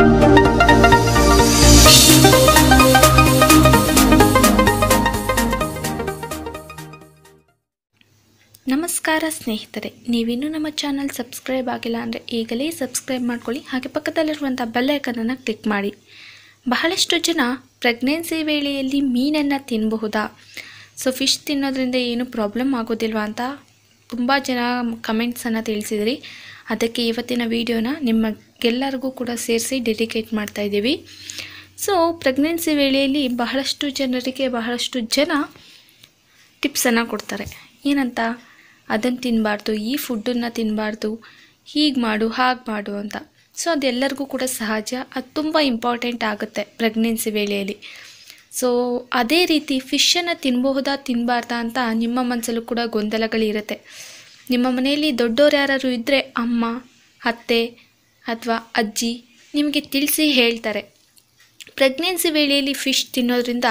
ನಮಸ್ಕಾರ ಸ್ನೇಹಿತರೆ ನೀವಿನ್ನೂ ನಮ್ಮ ಚಾನಲ್ ಸಬ್ಸ್ಕ್ರೈಬ್ ಆಗಿಲ್ಲ ಅಂದರೆ ಈಗಲೇ ಸಬ್ಸ್ಕ್ರೈಬ್ ಮಾಡ್ಕೊಳ್ಳಿ ಹಾಗೆ ಪಕ್ಕದಲ್ಲಿರುವಂಥ ಬೆಲ್ಲೈಕನನ್ನು ಕ್ಲಿಕ್ ಮಾಡಿ ಬಹಳಷ್ಟು ಜನ ಪ್ರೆಗ್ನೆನ್ಸಿ ವೇಳೆಯಲ್ಲಿ ಮೀನನ್ನು ತಿನ್ನಬಹುದಾ ಸೊ ಫಿಶ್ ತಿನ್ನೋದ್ರಿಂದ ಏನು ಪ್ರಾಬ್ಲಮ್ ಆಗೋದಿಲ್ವಾ ಅಂತ ತುಂಬ ಜನ ಕಮೆಂಟ್ಸನ್ನು ತಿಳಿಸಿದ್ರಿ ಅದಕ್ಕೆ ಇವತ್ತಿನ ವಿಡಿಯೋನ ನಿಮಗೆಲ್ಲರಿಗೂ ಕೂಡ ಸೇರಿಸಿ ಡೆಡಿಕೇಟ್ ಮಾಡ್ತಾ ಇದ್ದೀವಿ ಸೊ ಪ್ರೆಗ್ನೆನ್ಸಿ ವೇಳೆಯಲ್ಲಿ ಬಹಳಷ್ಟು ಜನರಿಗೆ ಬಹಳಷ್ಟು ಜನ ಟಿಪ್ಸನ್ನು ಕೊಡ್ತಾರೆ ಏನಂತ ಅದನ್ನು ತಿನ್ನಬಾರ್ದು ಈ ಫುಡ್ಡನ್ನು ತಿನ್ನಬಾರ್ದು ಹೀಗೆ ಮಾಡು ಹಾಗೆ ಮಾಡು ಅಂತ ಸೊ ಅದೆಲ್ಲರಿಗೂ ಕೂಡ ಸಹಜ ಅದು ತುಂಬ ಇಂಪಾರ್ಟೆಂಟ್ ಆಗುತ್ತೆ ಪ್ರೆಗ್ನೆನ್ಸಿ ವೇಳೆಯಲ್ಲಿ ಸೊ ಅದೇ ರೀತಿ ಫಿಶನ್ನು ತಿನ್ನಬಹುದಾ ತಿನ್ನಬಾರ್ದಾ ಅಂತ ನಿಮ್ಮ ಮನಸ್ಸಲ್ಲೂ ಕೂಡ ಗೊಂದಲಗಳಿರುತ್ತೆ ನಿಮ್ಮ ಮನೆಯಲ್ಲಿ ದೊಡ್ಡೋರು ಯಾರಾದ್ರು ಇದ್ದರೆ ಅಮ್ಮ ಅತ್ತೆ ಅಥವಾ ಅಜ್ಜಿ ನಿಮಗೆ ತಿಳಿಸಿ ಹೇಳ್ತಾರೆ ಪ್ರೆಗ್ನೆನ್ಸಿ ವೇಳೆಯಲ್ಲಿ ಫಿಶ್ ತಿನ್ನೋದ್ರಿಂದ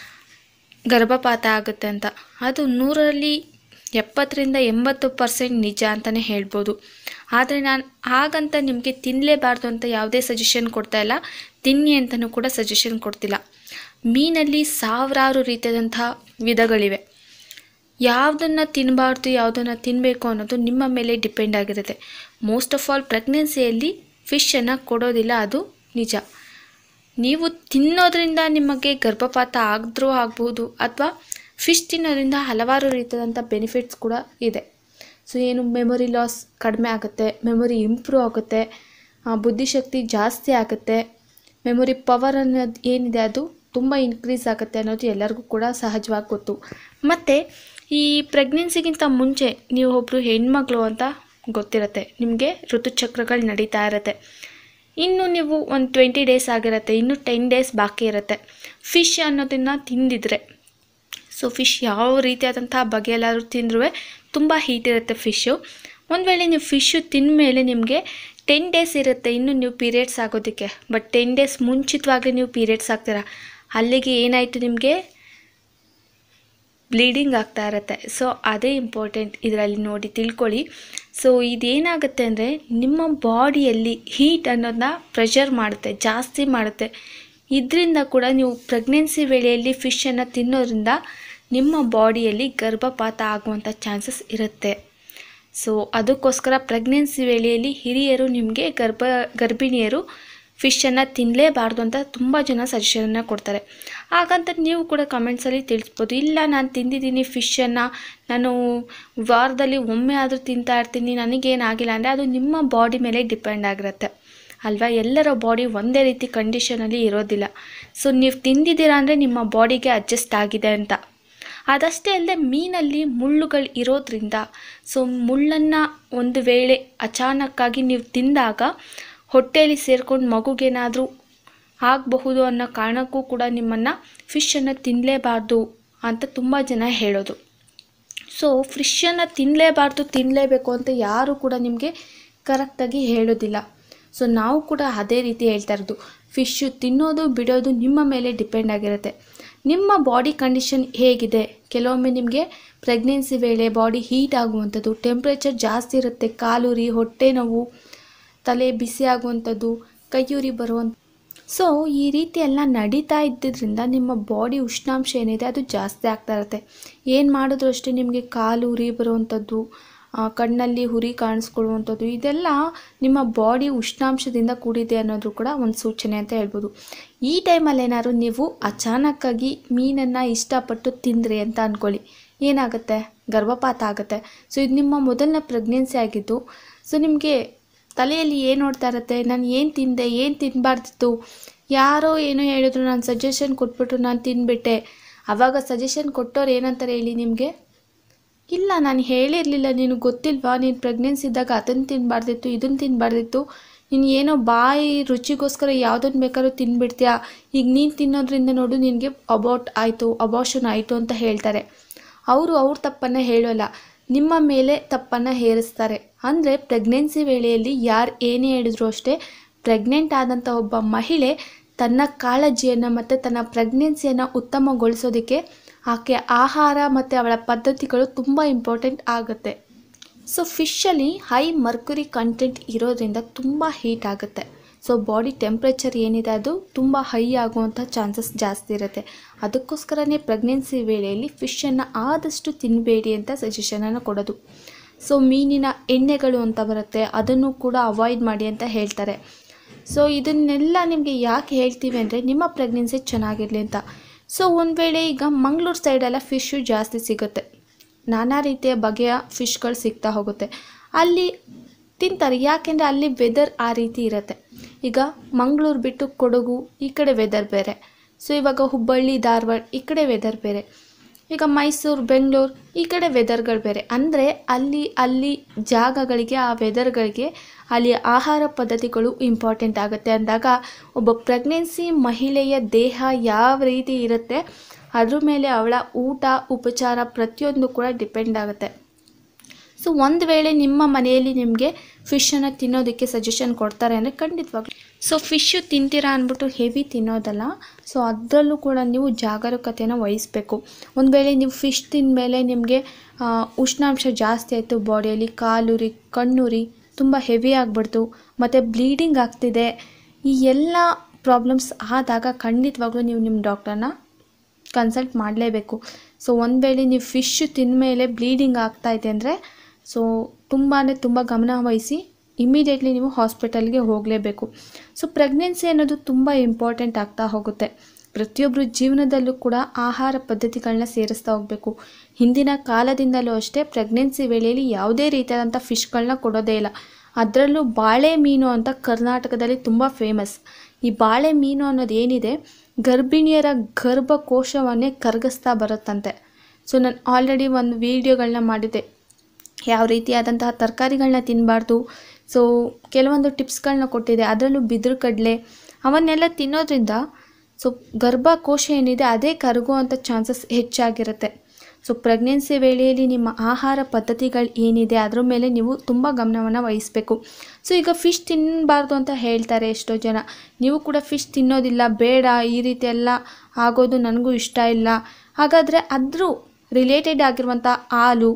ಗರ್ಭಪಾತ ಆಗುತ್ತೆ ಅಂತ ಅದು ನೂರರಲ್ಲಿ ಎಪ್ಪತ್ತರಿಂದ ಎಂಬತ್ತು ಪರ್ಸೆಂಟ್ ನಿಜ ಅಂತಲೇ ಹೇಳ್ಬೋದು ಆದರೆ ನಾನು ಹಾಗಂತ ನಿಮಗೆ ತಿನ್ನಲೇಬಾರ್ದು ಅಂತ ಯಾವುದೇ ಸಜೆಷನ್ ಕೊಡ್ತಾ ಇಲ್ಲ ತಿನ್ನಿ ಅಂತಲೂ ಕೂಡ ಸಜೆಷನ್ ಕೊಡ್ತಿಲ್ಲ ಮೀನಲ್ಲಿ ಸಾವಿರಾರು ರೀತಿಯಾದಂತಹ ವಿಧಗಳಿವೆ ಯಾವುದನ್ನು ತಿನ್ನಬಾರ್ದು ಯಾವುದನ್ನು ತಿನ್ನಬೇಕು ಅನ್ನೋದು ನಿಮ್ಮ ಮೇಲೆ ಡಿಪೆಂಡ್ ಆಗಿರುತ್ತೆ ಮೋಸ್ಟ್ ಆಫ್ ಆಲ್ ಪ್ರೆಗ್ನೆನ್ಸಿಯಲ್ಲಿ ಫಿಶನ್ನು ಕೊಡೋದಿಲ್ಲ ಅದು ನಿಜ ನೀವು ತಿನ್ನೋದ್ರಿಂದ ನಿಮಗೆ ಗರ್ಭಪಾತ ಆಗಿದ್ರೂ ಆಗ್ಬೋದು ಅಥವಾ ಫಿಶ್ ತಿನ್ನೋದ್ರಿಂದ ಹಲವಾರು ರೀತಿಯಾದಂಥ ಬೆನಿಫಿಟ್ಸ್ ಕೂಡ ಇದೆ ಸೊ ಏನು ಮೆಮೊರಿ ಲಾಸ್ ಕಡಿಮೆ ಆಗುತ್ತೆ ಮೆಮೊರಿ ಇಂಪ್ರೂವ್ ಆಗುತ್ತೆ ಆ, ಬುದ್ಧಿಶಕ್ತಿ ಜಾಸ್ತಿ ಆಗುತ್ತೆ ಮೆಮೊರಿ ಪವರ್ ಅನ್ನೋದು ಏನಿದೆ ಅದು ತುಂಬ ಇನ್ಕ್ರೀಸ್ ಆಗುತ್ತೆ ಅನ್ನೋದು ಎಲ್ಲರಿಗೂ ಕೂಡ ಸಹಜವಾಗಿ ಗೊತ್ತು ಮತ್ತು ಈ ಪ್ರೆಗ್ನೆನ್ಸಿಗಿಂತ ಮುಂಚೆ ನೀವು ಒಬ್ಬರು ಹೆಣ್ಮಗಳು ಅಂತ ಗೊತ್ತಿರುತ್ತೆ ನಿಮಗೆ ಋತುಚಕ್ರಗಳು ನಡೀತಾ ಇರುತ್ತೆ ಇನ್ನು ನೀವು ಒಂದು ಟ್ವೆಂಟಿ ಡೇಸ್ ಆಗಿರುತ್ತೆ ಇನ್ನು ಟೆನ್ ಡೇಸ್ ಬಾಕಿ ಇರುತ್ತೆ ಫಿಶ್ ಅನ್ನೋದನ್ನು ತಿಂದಿದ್ರೆ ಸೊ ಫಿಶ್ ಯಾವ ರೀತಿಯಾದಂಥ ಬಗೆಯಲ್ಲಾದ್ರೂ ತಿಂದ್ರೂ ತುಂಬ ಹೀಟ್ ಇರುತ್ತೆ ಫಿಶ್ಶು ಒಂದು ವೇಳೆ ನೀವು ಫಿಶ್ಶು ತಿಂದ ಮೇಲೆ ನಿಮಗೆ ಟೆನ್ ಡೇಸ್ ಇರುತ್ತೆ ಇನ್ನು ನೀವು ಪೀರಿಯಡ್ಸ್ ಆಗೋದಕ್ಕೆ ಬಟ್ ಟೆನ್ ಡೇಸ್ ಮುಂಚಿತವಾಗಿ ನೀವು ಪೀರಿಯಡ್ಸ್ ಆಗ್ತೀರಾ ಅಲ್ಲಿಗೆ ಏನಾಯಿತು ನಿಮಗೆ ಬ್ಲೀಡಿಂಗ್ ಆಗ್ತಾ ಇರುತ್ತೆ ಸೊ ಅದೇ ಇಂಪಾರ್ಟೆಂಟ್ ಇದರಲ್ಲಿ ನೋಡಿ ತಿಳ್ಕೊಳ್ಳಿ ಸೊ ಇದೇನಾಗುತ್ತೆ ಅಂದರೆ ನಿಮ್ಮ ಬಾಡಿಯಲ್ಲಿ ಹೀಟ್ ಅನ್ನೋದನ್ನ ಪ್ರೆಷರ್ ಮಾಡುತ್ತೆ ಜಾಸ್ತಿ ಮಾಡುತ್ತೆ ಇದರಿಂದ ಕೂಡ ನೀವು ಪ್ರೆಗ್ನೆನ್ಸಿ ವೇಳೆಯಲ್ಲಿ ಫಿಶನ್ನು ತಿನ್ನೋದ್ರಿಂದ ನಿಮ್ಮ ಬಾಡಿಯಲ್ಲಿ ಗರ್ಭಪಾತ ಆಗುವಂಥ ಚಾನ್ಸಸ್ ಇರುತ್ತೆ ಸೊ ಅದಕ್ಕೋಸ್ಕರ ಪ್ರೆಗ್ನೆನ್ಸಿ ವೇಳೆಯಲ್ಲಿ ಹಿರಿಯರು ನಿಮಗೆ ಗರ್ಭ ಗರ್ಭಿಣಿಯರು ಫಿಶನ್ನು ತಿನ್ನಲೇಬಾರ್ದು ಅಂತ ತುಂಬ ಜನ ಸಜೆಷನನ್ನು ಕೊಡ್ತಾರೆ ಹಾಗಂತ ನೀವು ಕೂಡ ಕಮೆಂಟ್ಸಲ್ಲಿ ತಿಳಿಸ್ಬೋದು ಇಲ್ಲ ನಾನು ತಿಂದಿದ್ದೀನಿ ಫಿಶನ್ನು ನಾನು ವಾರದಲ್ಲಿ ಒಮ್ಮೆ ಆದರೂ ತಿಂತಾ ಇರ್ತೀನಿ ನನಗೇನಾಗಿಲ್ಲ ಅಂದರೆ ಅದು ನಿಮ್ಮ ಬಾಡಿ ಮೇಲೆ ಡಿಪೆಂಡ್ ಆಗಿರುತ್ತೆ ಅಲ್ವಾ ಎಲ್ಲರ ಬಾಡಿ ಒಂದೇ ರೀತಿ ಕಂಡೀಷನಲ್ಲಿ ಇರೋದಿಲ್ಲ ಸೊ ನೀವು ತಿಂದಿದ್ದೀರಾ ಅಂದರೆ ನಿಮ್ಮ ಬಾಡಿಗೆ ಅಡ್ಜಸ್ಟ್ ಆಗಿದೆ ಅಂತ ಅದಷ್ಟೇ ಅಲ್ಲದೆ ಮೀನಲ್ಲಿ ಮುಳ್ಳುಗಳು ಇರೋದ್ರಿಂದ ಸೊ ಮುಳ್ಳನ್ನು ಒಂದು ವೇಳೆ ಅಚಾನಕ್ಕಾಗಿ ನೀವು ತಿಂದಾಗ ಹೊಟ್ಟೆಯಲ್ಲಿ ಸೇರ್ಕೊಂಡು ಮಗುಗೇನಾದರೂ ಆಗಬಹುದು ಅನ್ನೋ ಕಾರಣಕ್ಕೂ ಕೂಡ ನಿಮ್ಮನ್ನು ಫಿಶನ್ನು ತಿನ್ನಲೇಬಾರ್ದು ಅಂತ ತುಂಬ ಜನ ಹೇಳೋದು ಸೊ ಫಿಶನ್ನು ತಿನ್ನಲೇಬಾರ್ದು ತಿನ್ನಲೇಬೇಕು ಅಂತ ಯಾರೂ ಕೂಡ ನಿಮಗೆ ಕರೆಕ್ಟಾಗಿ ಹೇಳೋದಿಲ್ಲ ಸೊ ನಾವು ಕೂಡ ಅದೇ ರೀತಿ ಹೇಳ್ತಾ ಇರೋದು ಫಿಶ್ಶು ತಿನ್ನೋದು ಬಿಡೋದು ನಿಮ್ಮ ಮೇಲೆ ಡಿಪೆಂಡ್ ಆಗಿರುತ್ತೆ ನಿಮ್ಮ ಬಾಡಿ ಕಂಡೀಷನ್ ಹೇಗಿದೆ ಕೆಲವೊಮ್ಮೆ ನಿಮಗೆ ಪ್ರೆಗ್ನೆನ್ಸಿ ವೇಳೆ ಬಾಡಿ ಹೀಟ್ ಆಗುವಂಥದ್ದು ಟೆಂಪ್ರೇಚರ್ ಜಾಸ್ತಿ ಇರುತ್ತೆ ಕಾಲುರಿ ಹೊಟ್ಟೆ ನೋವು ತಲೆ ಬಿಸಿ ಆಗುವಂಥದ್ದು ಕೈಯುರಿ ಬರುವಂಥ ಸೊ ಈ ರೀತಿ ಎಲ್ಲ ನಡೀತಾ ಇದ್ದಿದ್ದರಿಂದ ನಿಮ್ಮ ಬಾಡಿ ಉಷ್ಣಾಂಶ ಏನಿದೆ ಅದು ಜಾಸ್ತಿ ಆಗ್ತಾ ಇರುತ್ತೆ ಏನು ಮಾಡಿದ್ರು ಅಷ್ಟೇ ನಿಮಗೆ ಕಾಲು ಉರಿ ಬರುವಂಥದ್ದು ಆ, ಕಣ್ಣಲ್ಲಿ ಹುರಿ ಕಾಣಿಸ್ಕೊಳ್ಳುವಂಥದ್ದು ಇದೆಲ್ಲ ನಿಮ್ಮ ಬಾಡಿ ಉಷ್ಣಾಂಶದಿಂದ ಕೂಡಿದೆ ಅನ್ನೋದು ಕೂಡ ಒಂದು ಸೂಚನೆ ಅಂತ ಹೇಳ್ಬೋದು ಈ ಟೈಮಲ್ಲಿ ಏನಾದ್ರು ನೀವು ಅಚಾನಕ್ಕಾಗಿ ಮೀನನ್ನು ಇಷ್ಟಪಟ್ಟು ತಿಂದ್ರಿ ಅಂತ ಅಂದ್ಕೊಳ್ಳಿ ಏನಾಗುತ್ತೆ ಗರ್ಭಪಾತ ಆಗುತ್ತೆ ಸೊ ಇದು ನಿಮ್ಮ ಮೊದಲನೇ ಪ್ರೆಗ್ನೆನ್ಸಿ ಆಗಿದ್ದು ಸೊ ನಿಮಗೆ ತಲೆಯಲ್ಲಿ ಏನು ನೋಡ್ತಾ ಇರುತ್ತೆ ನಾನು ಏನು ತಿಂದೆ ಏನು ತಿನ್ನಬಾರ್ದಿತ್ತು ಯಾರೋ ಏನೋ ಹೇಳಿದ್ರು ನಾನು ಸಜೆಷನ್ ಕೊಟ್ಬಿಟ್ರು ನಾನು ತಿಂದ್ಬಿಟ್ಟೆ ಆವಾಗ ಸಜೆಷನ್ ಕೊಟ್ಟವ್ರು ಏನಂತಾರೆ ಹೇಳಿ ನಿಮಗೆ ಇಲ್ಲ ನಾನು ಹೇಳಿರಲಿಲ್ಲ ನಿನಗೆ ಗೊತ್ತಿಲ್ವಾ ನೀನು ಪ್ರೆಗ್ನೆನ್ಸಿ ಇದ್ದಾಗ ಅದನ್ನು ತಿನ್ನಬಾರ್ದಿತ್ತು ಇದನ್ನು ತಿನ್ನಬಾರ್ದಿತ್ತು ನೀನು ಏನೋ ಬಾಯಿ ರುಚಿಗೋಸ್ಕರ ಯಾವುದನ್ನು ಬೇಕಾದ್ರೂ ತಿನ್ಬಿಡ್ತೀಯಾ ಈಗ ನೀನು ತಿನ್ನೋದ್ರಿಂದ ನೋಡು ನಿನಗೆ ಅಬೌಟ್ ಆಯಿತು ಅಬಾಷನ್ ಆಯಿತು ಅಂತ ಹೇಳ್ತಾರೆ ಅವರು ಅವ್ರ ತಪ್ಪನ್ನು ಹೇಳೋಲ್ಲ ನಿಮ್ಮ ಮೇಲೆ ತಪ್ಪನ್ನು ಹೇರಿಸ್ತಾರೆ ಅಂದರೆ ಪ್ರೆಗ್ನೆನ್ಸಿ ವೇಳೆಯಲ್ಲಿ ಯಾರು ಏನೇ ಹೇಳಿದ್ರು ಅಷ್ಟೇ ಪ್ರೆಗ್ನೆಂಟ್ ಆದಂಥ ಒಬ್ಬ ಮಹಿಳೆ ತನ್ನ ಕಾಳಜಿಯನ್ನು ಮತ್ತು ತನ್ನ ಪ್ರೆಗ್ನೆನ್ಸಿಯನ್ನು ಉತ್ತಮಗೊಳಿಸೋದಕ್ಕೆ ಆಕೆ ಆಹಾರ ಮತ್ತು ಅವಳ ಪದ್ಧತಿಗಳು ತುಂಬ ಇಂಪಾರ್ಟೆಂಟ್ ಆಗುತ್ತೆ ಸೊ ಫಿಶಲ್ಲಿ ಹೈ ಮರ್ಕುರಿ ಕಂಟೆಂಟ್ ಇರೋದ್ರಿಂದ ತುಂಬ ಹೀಟ್ ಆಗುತ್ತೆ ಸೊ ಬಾಡಿ ಟೆಂಪ್ರೇಚರ್ ಏನಿದೆ ಅದು ತುಂಬ ಹೈ ಆಗುವಂಥ ಚಾನ್ಸಸ್ ಜಾಸ್ತಿ ಇರುತ್ತೆ ಅದಕ್ಕೋಸ್ಕರನೇ ಪ್ರೆಗ್ನೆನ್ಸಿ ವೇಳೆಯಲ್ಲಿ ಫಿಶನ್ನು ಆದಷ್ಟು ತಿನ್ನಬೇಡಿ ಅಂತ ಸಜೆಷನನ್ನು ಕೊಡೋದು ಸೊ ಮೀನಿನ ಎಣ್ಣೆಗಳು ಅಂತ ಬರುತ್ತೆ ಅದನ್ನು ಕೂಡ ಅವಾಯ್ಡ್ ಮಾಡಿ ಅಂತ ಹೇಳ್ತಾರೆ ಸೊ ಇದನ್ನೆಲ್ಲ ನಿಮಗೆ ಯಾಕೆ ಹೇಳ್ತೀವಿ ಅಂದರೆ ನಿಮ್ಮ ಪ್ರೆಗ್ನೆನ್ಸಿ ಚೆನ್ನಾಗಿರಲಿ ಅಂತ ಸೊ ಒಂದು ವೇಳೆ ಈಗ ಮಂಗಳೂರು ಸೈಡೆಲ್ಲ ಫಿಶ್ಶು ಜಾಸ್ತಿ ಸಿಗುತ್ತೆ ನಾನಾ ರೀತಿಯ ಬಗೆಯ ಫಿಶ್ಗಳು ಸಿಗ್ತಾ ಹೋಗುತ್ತೆ ಅಲ್ಲಿ ತಿಂತಾರೆ ಯಾಕೆಂದರೆ ಅಲ್ಲಿ ವೆದರ್ ಆ ರೀತಿ ಇರುತ್ತೆ ಈಗ ಮಂಗಳೂರು ಬಿಟ್ಟು ಕೊಡಗು ಈ ಕಡೆ ವೆದರ್ ಬೇರೆ ಸೊ ಇವಾಗ ಹುಬ್ಬಳ್ಳಿ ಧಾರವಾಡ ಈ ಕಡೆ ವೆದರ್ ಬೇರೆ ಈಗ ಮೈಸೂರು ಬೆಂಗಳೂರು ಈ ಕಡೆ ವೆದರ್ಗಳು ಬೇರೆ ಅಂದರೆ ಅಲ್ಲಿ ಅಲ್ಲಿ ಜಾಗಗಳಿಗೆ ಆ ವೆದರ್ಗಳಿಗೆ ಅಲ್ಲಿ ಆಹಾರ ಪದ್ಧತಿಗಳು ಇಂಪಾರ್ಟೆಂಟ್ ಆಗುತ್ತೆ ಅಂದಾಗ ಒಬ್ಬ ಪ್ರೆಗ್ನೆನ್ಸಿ ಮಹಿಳೆಯ ದೇಹ ಯಾವ ರೀತಿ ಇರುತ್ತೆ ಅದ್ರ ಮೇಲೆ ಅವಳ ಊಟ ಉಪಚಾರ ಪ್ರತಿಯೊಂದು ಕೂಡ ಡಿಪೆಂಡ್ ಆಗುತ್ತೆ ಸೊ ಒಂದು ವೇಳೆ ನಿಮ್ಮ ಮನೆಯಲ್ಲಿ ನಿಮಗೆ ಫಿಶನ್ನು ತಿನ್ನೋದಕ್ಕೆ ಸಜೆಷನ್ ಕೊಡ್ತಾರೆ ಅಂದರೆ ಖಂಡಿತವಾಗ್ಲೂ ಸೊ ಫಿಶ್ಶು ತಿಂತೀರಾ ಅಂದ್ಬಿಟ್ಟು ಹೆವಿ ತಿನ್ನೋದಲ್ಲ ಸೊ ಅದರಲ್ಲೂ ಕೂಡ ನೀವು ಜಾಗರೂಕತೆಯನ್ನು ವಹಿಸಬೇಕು ಒಂದು ವೇಳೆ ನೀವು ಫಿಶ್ ತಿಂದಮೇಲೆ ನಿಮಗೆ ಉಷ್ಣಾಂಶ ಜಾಸ್ತಿ ಆಯಿತು ಬಾಡಿಯಲ್ಲಿ ಕಾಲುರಿ ಕಣ್ಣುರಿ ತುಂಬ ಹೆವಿ ಆಗಿಬಿಡ್ತು ಮತ್ತು ಬ್ಲೀಡಿಂಗ್ ಆಗ್ತಿದೆ ಈ ಎಲ್ಲ ಪ್ರಾಬ್ಲಮ್ಸ್ ಆದಾಗ ಖಂಡಿತವಾಗ್ಲೂ ನೀವು ನಿಮ್ಮ ಡಾಕ್ಟರ್ನ ಕನ್ಸಲ್ಟ್ ಮಾಡಲೇಬೇಕು ಸೊ ಒಂದು ವೇಳೆ ನೀವು ಫಿಶ್ ತಿಂದಮೇಲೆ ಬ್ಲೀಡಿಂಗ್ ಆಗ್ತಾ ಇದೆ ಅಂದರೆ ಸೊ ತುಂಬಾ ತುಂಬ ಗಮನ ವಹಿಸಿ ಇಮಿಡಿಯೇಟ್ಲಿ ನೀವು ಹಾಸ್ಪಿಟಲ್ಗೆ ಹೋಗಲೇಬೇಕು ಸೊ ಪ್ರೆಗ್ನೆನ್ಸಿ ಅನ್ನೋದು ತುಂಬ ಇಂಪಾರ್ಟೆಂಟ್ ಆಗ್ತಾ ಹೋಗುತ್ತೆ ಪ್ರತಿಯೊಬ್ಬರ ಜೀವನದಲ್ಲೂ ಕೂಡ ಆಹಾರ ಪದ್ಧತಿಗಳನ್ನ ಸೇರಿಸ್ತಾ ಹೋಗಬೇಕು ಹಿಂದಿನ ಕಾಲದಿಂದಲೂ ಅಷ್ಟೇ ಪ್ರೆಗ್ನೆನ್ಸಿ ವೇಳೆಯಲ್ಲಿ ಯಾವುದೇ ರೀತಿಯಾದಂಥ ಫಿಶ್ಗಳನ್ನ ಕೊಡೋದೇ ಇಲ್ಲ ಅದರಲ್ಲೂ ಬಾಳೆ ಮೀನು ಅಂತ ಕರ್ನಾಟಕದಲ್ಲಿ ತುಂಬ ಫೇಮಸ್ ಈ ಬಾಳೆ ಮೀನು ಅನ್ನೋದು ಏನಿದೆ ಗರ್ಭಿಣಿಯರ ಗರ್ಭಕೋಶವನ್ನೇ ಕರಗಿಸ್ತಾ ಬರುತ್ತಂತೆ ಸೊ ನಾನು ಆಲ್ರೆಡಿ ಒಂದು ವೀಡಿಯೋಗಳನ್ನ ಮಾಡಿದ್ದೆ ಯಾವ ರೀತಿಯಾದಂತಹ ತರಕಾರಿಗಳನ್ನ ತಿನ್ನಬಾರ್ದು ಸೊ ಕೆಲವೊಂದು ಟಿಪ್ಸ್ಗಳನ್ನ ಕೊಟ್ಟಿದೆ ಅದರಲ್ಲೂ ಬಿದಿರು ಕಡಲೆ ಅವನ್ನೆಲ್ಲ ತಿನ್ನೋದ್ರಿಂದ ಸೊ ಗರ್ಭಕೋಶ ಏನಿದೆ ಅದೇ ಕರಗುವಂಥ ಚಾನ್ಸಸ್ ಹೆಚ್ಚಾಗಿರುತ್ತೆ ಸೊ ಪ್ರೆಗ್ನೆನ್ಸಿ ವೇಳೆಯಲ್ಲಿ ನಿಮ್ಮ ಆಹಾರ ಪದ್ಧತಿಗಳು ಏನಿದೆ ಅದರ ಮೇಲೆ ನೀವು ತುಂಬ ಗಮನವನ್ನು ವಹಿಸಬೇಕು ಸೊ ಈಗ ಫಿಶ್ ತಿನ್ನಬಾರ್ದು ಅಂತ ಹೇಳ್ತಾರೆ ಎಷ್ಟೋ ಜನ ನೀವು ಕೂಡ ಫಿಶ್ ತಿನ್ನೋದಿಲ್ಲ ಬೇಡ ಈ ರೀತಿ ಎಲ್ಲ ಆಗೋದು ನನಗೂ ಇಷ್ಟ ಇಲ್ಲ ಹಾಗಾದರೆ ಅದ್ರ ರಿಲೇಟೆಡ್ ಆಗಿರುವಂಥ ಹಾಲು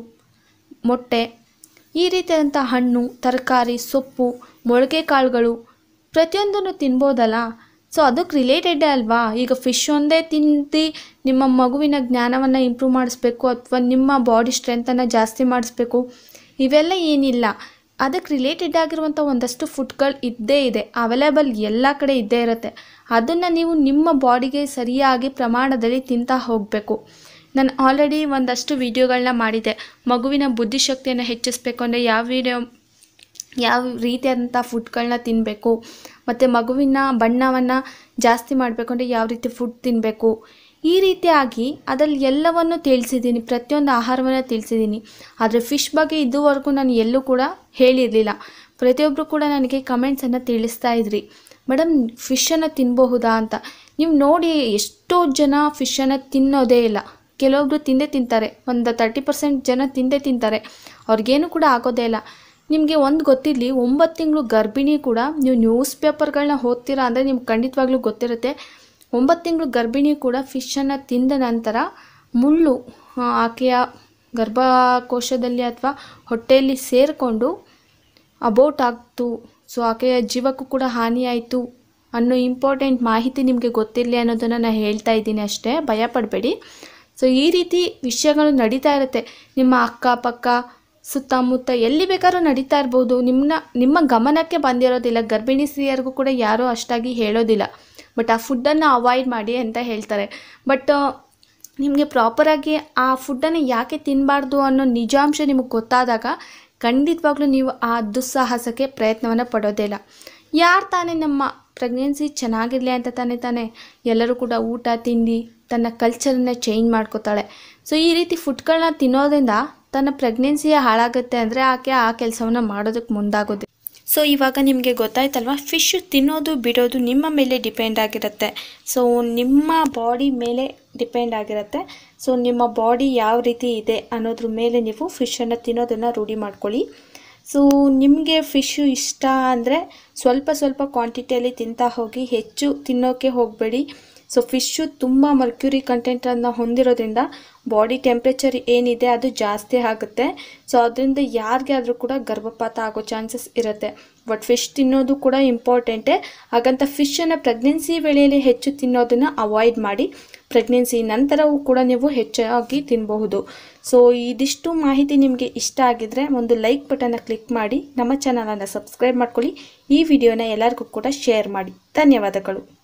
ಮೊಟ್ಟೆ ಈ ರೀತಿಯಾದಂಥ ಹಣ್ಣು ತರಕಾರಿ ಸೊಪ್ಪು ಮೊಳಕೆ ಕಾಳುಗಳು ಪ್ರತಿಯೊಂದನ್ನು ತಿನ್ಬೋದಲ್ಲ ಸೊ ಅದಕ್ಕೆ ರಿಲೇಟೆಡ್ ಅಲ್ವಾ ಈಗ ಫಿಶ್ ಒಂದೇ ತಿಂದು ನಿಮ್ಮ ಮಗುವಿನ ಜ್ಞಾನವನ್ನು ಇಂಪ್ರೂವ್ ಮಾಡಿಸ್ಬೇಕು ಅಥವಾ ನಿಮ್ಮ ಬಾಡಿ ಸ್ಟ್ರೆಂತನ್ನು ಜಾಸ್ತಿ ಮಾಡಿಸ್ಬೇಕು ಇವೆಲ್ಲ ಏನಿಲ್ಲ ಅದಕ್ಕೆ ರಿಲೇಟೆಡ್ ಆಗಿರುವಂಥ ಒಂದಷ್ಟು ಫುಡ್ಗಳು ಇದ್ದೇ ಇದೆ ಅವೈಲೇಬಲ್ ಎಲ್ಲ ಕಡೆ ಇದ್ದೇ ಇರುತ್ತೆ ಅದನ್ನು ನೀವು ನಿಮ್ಮ ಬಾಡಿಗೆ ಸರಿಯಾಗಿ ಪ್ರಮಾಣದಲ್ಲಿ ತಿಂತಾ ಹೋಗಬೇಕು ನಾನು ಆಲ್ರೆಡಿ ಒಂದಷ್ಟು ವೀಡಿಯೋಗಳನ್ನ ಮಾಡಿದ್ದೆ ಮಗುವಿನ ಬುದ್ಧಿಶಕ್ತಿಯನ್ನು ಹೆಚ್ಚಿಸ್ಬೇಕು ಅಂದರೆ ಯಾವ ವೀಡಿಯೋ ಯಾವ ರೀತಿಯಾದಂಥ ಫುಡ್ಗಳನ್ನ ತಿನ್ನಬೇಕು ಮತ್ತು ಮಗುವಿನ ಬಣ್ಣವನ್ನು ಜಾಸ್ತಿ ಮಾಡಬೇಕು ಅಂದರೆ ಯಾವ ರೀತಿ ಫುಡ್ ತಿನ್ನಬೇಕು ಈ ರೀತಿಯಾಗಿ ಅದರಲ್ಲಿ ಎಲ್ಲವನ್ನು ತಿಳಿಸಿದ್ದೀನಿ ಪ್ರತಿಯೊಂದು ಆಹಾರವನ್ನು ತಿಳಿಸಿದ್ದೀನಿ ಆದರೆ ಫಿಶ್ ಬಗ್ಗೆ ಇದುವರೆಗೂ ನಾನು ಎಲ್ಲೂ ಕೂಡ ಹೇಳಿರಲಿಲ್ಲ ಪ್ರತಿಯೊಬ್ಬರು ಕೂಡ ನನಗೆ ಕಮೆಂಟ್ಸನ್ನು ತಿಳಿಸ್ತಾ ಇದ್ರಿ ಮೇಡಮ್ ಫಿಶನ್ನು ತಿನ್ನಬಹುದಾ ಅಂತ ನೀವು ನೋಡಿ ಎಷ್ಟೋ ಜನ ಫಿಶನ್ನು ತಿನ್ನೋದೇ ಇಲ್ಲ ಕೆಲವೊಬ್ರು ತಿಂದೇ ತಿಂತಾರೆ ಒಂದು ತರ್ಟಿ ಪರ್ಸೆಂಟ್ ಜನ ತಿಂದೇ ತಿಂತಾರೆ ಅವ್ರಿಗೇನು ಕೂಡ ಆಗೋದೇ ಇಲ್ಲ ನಿಮಗೆ ಒಂದು ಗೊತ್ತಿರಲಿ ಒಂಬತ್ತು ತಿಂಗಳು ಗರ್ಭಿಣಿ ಕೂಡ ನೀವು ನ್ಯೂಸ್ ಪೇಪರ್ಗಳನ್ನ ಓದ್ತೀರಾ ಅಂದರೆ ನಿಮ್ಗೆ ಖಂಡಿತವಾಗ್ಲೂ ಗೊತ್ತಿರುತ್ತೆ ಒಂಬತ್ತು ತಿಂಗಳು ಗರ್ಭಿಣಿ ಕೂಡ ಫಿಶನ್ನು ತಿಂದ ನಂತರ ಮುಳ್ಳು ಆ, ಆಕೆಯ ಗರ್ಭಕೋಶದಲ್ಲಿ ಅಥವಾ ಹೊಟ್ಟೆಯಲ್ಲಿ ಸೇರಿಕೊಂಡು ಅಬೌಟ್ ಆಗ್ತು ಸೊ ಆಕೆಯ ಜೀವಕ್ಕೂ ಕೂಡ ಹಾನಿಯಾಯಿತು ಅನ್ನೋ ಇಂಪಾರ್ಟೆಂಟ್ ಮಾಹಿತಿ ನಿಮಗೆ ಗೊತ್ತಿರಲಿ ಅನ್ನೋದನ್ನು ನಾನು ಹೇಳ್ತಾ ಇದ್ದೀನಿ ಅಷ್ಟೇ ಭಯ ಪಡಬೇಡಿ ಸೊ ಈ ರೀತಿ ವಿಷಯಗಳು ನಡೀತಾ ಇರುತ್ತೆ ನಿಮ್ಮ ಅಕ್ಕಪಕ್ಕ ಸುತ್ತಮುತ್ತ ಎಲ್ಲಿ ಬೇಕಾದ್ರೂ ನಡೀತಾ ಇರ್ಬೋದು ನಿಮ್ಮನ್ನ ನಿಮ್ಮ ಗಮನಕ್ಕೆ ಬಂದಿರೋದಿಲ್ಲ ಗರ್ಭಿಣಿ ಸ್ತ್ರೀಯರಿಗೂ ಕೂಡ ಯಾರೂ ಅಷ್ಟಾಗಿ ಹೇಳೋದಿಲ್ಲ ಬಟ್ ಆ ಫುಡ್ಡನ್ನು ಅವಾಯ್ಡ್ ಮಾಡಿ ಅಂತ ಹೇಳ್ತಾರೆ ಬಟ್ ನಿಮಗೆ ಪ್ರಾಪರಾಗಿ ಆ ಫುಡ್ಡನ್ನು ಯಾಕೆ ತಿನ್ನಬಾರ್ದು ಅನ್ನೋ ನಿಜಾಂಶ ನಿಮಗೆ ಗೊತ್ತಾದಾಗ ಖಂಡಿತವಾಗ್ಲೂ ನೀವು ಆ ದುಸ್ಸಾಹಸಕ್ಕೆ ಪ್ರಯತ್ನವನ್ನು ಪಡೋದೇ ಇಲ್ಲ ಯಾರು ತಾನೇ ನಮ್ಮ ಪ್ರೆಗ್ನೆನ್ಸಿ ಚೆನ್ನಾಗಿರಲಿ ಅಂತ ತಾನೇ ತಾನೇ ಎಲ್ಲರೂ ಕೂಡ ಊಟ ತಿಂಡಿ ತನ್ನ ಕಲ್ಚರನ್ನ ಚೇಂಜ್ ಮಾಡ್ಕೋತಾಳೆ ಸೊ ಈ ರೀತಿ ಫುಡ್ಗಳನ್ನ ತಿನ್ನೋದ್ರಿಂದ ತನ್ನ ಪ್ರೆಗ್ನೆನ್ಸಿಯೇ ಹಾಳಾಗುತ್ತೆ ಅಂದರೆ ಆಕೆ ಆ ಕೆಲಸವನ್ನು ಮಾಡೋದಕ್ಕೆ ಮುಂದಾಗೋದು ಸೊ ಇವಾಗ ನಿಮಗೆ ಗೊತ್ತಾಯ್ತಲ್ವಾ ಫಿಶ್ ತಿನ್ನೋದು ಬಿಡೋದು ನಿಮ್ಮ ಮೇಲೆ ಡಿಪೆಂಡ್ ಆಗಿರುತ್ತೆ ಸೊ ನಿಮ್ಮ ಬಾಡಿ ಮೇಲೆ ಡಿಪೆಂಡ್ ಆಗಿರುತ್ತೆ ಸೊ ನಿಮ್ಮ ಬಾಡಿ ಯಾವ ರೀತಿ ಇದೆ ಅನ್ನೋದ್ರ ಮೇಲೆ ನೀವು ಫಿಶನ್ನು ತಿನ್ನೋದನ್ನು ರೂಢಿ ಮಾಡ್ಕೊಳ್ಳಿ ಸೊ ನಿಮಗೆ ಫಿಶ್ಶು ಇಷ್ಟ ಅಂದರೆ ಸ್ವಲ್ಪ ಸ್ವಲ್ಪ ಕ್ವಾಂಟಿಟಿಯಲ್ಲಿ ತಿಂತಾ ಹೋಗಿ ಹೆಚ್ಚು ತಿನ್ನೋಕ್ಕೆ ಹೋಗಬೇಡಿ ಸೊ ಫಿಶ್ಶು ತುಂಬ ಮರ್ಕ್ಯೂರಿ ಕಂಟೆಂಟನ್ನು ಹೊಂದಿರೋದ್ರಿಂದ ಬಾಡಿ ಟೆಂಪ್ರೇಚರ್ ಏನಿದೆ ಅದು ಜಾಸ್ತಿ ಆಗುತ್ತೆ ಸೊ ಅದರಿಂದ ಯಾರಿಗೆ ಆದರೂ ಕೂಡ ಗರ್ಭಪಾತ ಆಗೋ ಚಾನ್ಸಸ್ ಇರುತ್ತೆ ಬಟ್ ಫಿಶ್ ತಿನ್ನೋದು ಕೂಡ ಇಂಪಾರ್ಟೆಂಟೇ ಹಾಗಂತ ಫಿಶನ್ನು ಪ್ರೆಗ್ನೆನ್ಸಿ ವೇಳೆಯಲ್ಲಿ ಹೆಚ್ಚು ತಿನ್ನೋದನ್ನು ಅವಾಯ್ಡ್ ಮಾಡಿ ಪ್ರೆಗ್ನೆನ್ಸಿ ನಂತರವೂ ಕೂಡ ನೀವು ಹೆಚ್ಚಾಗಿ ತಿನ್ನಬಹುದು ಸೊ ಇದಿಷ್ಟು ಮಾಹಿತಿ ನಿಮಗೆ ಇಷ್ಟ ಆಗಿದ್ರೆ ಒಂದು ಲೈಕ್ ಬಟನ್ನ ಕ್ಲಿಕ್ ಮಾಡಿ ನಮ್ಮ ಚಾನಲನ್ನು ಸಬ್ಸ್ಕ್ರೈಬ್ ಮಾಡ್ಕೊಳ್ಳಿ ಈ ವಿಡಿಯೋನ ಎಲ್ಲರಿಗೂ ಕೂಡ ಶೇರ್ ಮಾಡಿ ಧನ್ಯವಾದಗಳು